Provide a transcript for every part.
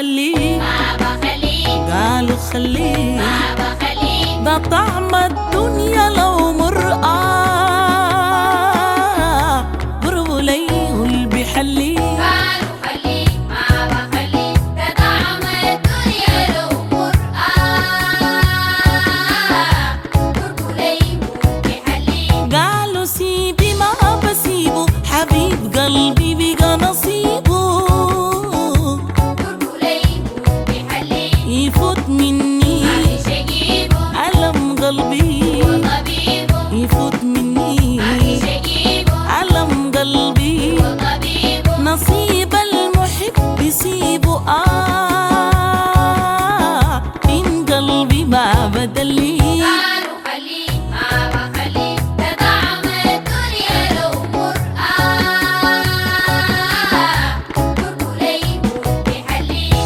خليه بابا خليك قالوا خليه بابا خليك ده طعم الدنيا لو مرآة قربوا ليه اللي بيحليه قالوا خليك بابا خليك ده طعم الدنيا لو مرآة قربوا ليه بيحليك قالوا سيبي ما بسيبه حبيب قلبي بقى نصيبه قربوا ليه بيحليك يفوت مني معلش اجيبه ألم قلبي وطبيبه يفوت مني معلش اجيبه ألم قلبي وطبيبه نصيب المحب يسيبه آه من قلبي ما بدلي قالوا خليك بابا خليك ده طعم الدنيا لو مرآة قربوا ليه بيحليك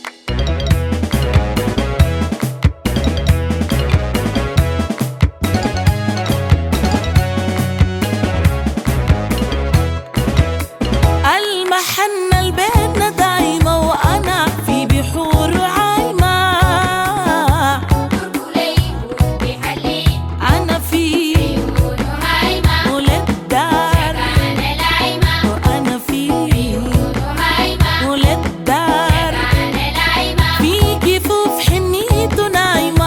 المحنة البيتنا دايمة وأنا في بحور عايمة قربوا ليه بيحليك أنا في يقولوا هايمة ولد دار أنا لايمة وأنا في يقولوا هايمة ولد دار أنا لايمة في كفوف حنيته نايمة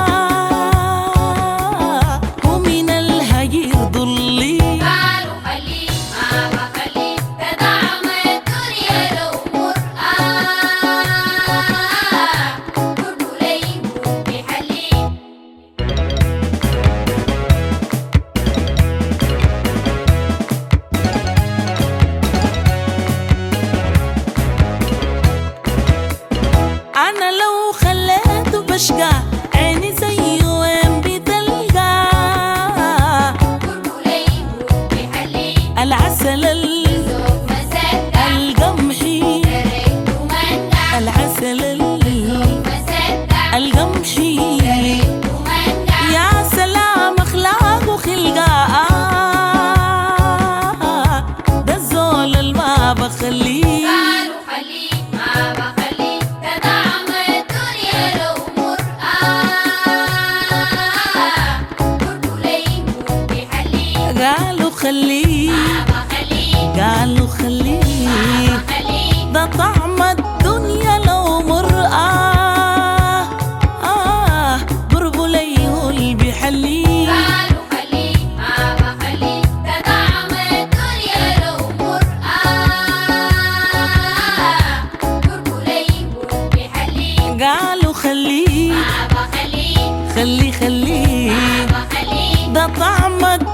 آه ومن الهجير ضلي قالوا خليك بابا خليك ده طعم الدنيا لو مرآة قربوا ليه بيحليك أنا لو خليته بشقى عيني زيه وين بتلقى قربوا ليه بيحليك العسل ال- ذوق مصدق القمحي ريحته منقع العسل ال- مصدق القمحي ريحته منقع يا سلام أخلاق وخلقة آه ده الزول الما بخليه قالوا خليك بابا خليك ده طعم الدنيا لو مرآة قربوا ليه بيحليك قالوا خليه بابا خليك قالوا خليه بابا خليك ده طعم الدنيا لو مرآة آه قربوا ليه اللي بيحليه قالوا خليك بابا خليك ده طعم الدنيا لو مرآة قربوا ليه بيحليك قالوا خليه بابا خليك خليه خليه بابا خليك ده طعم الدنيا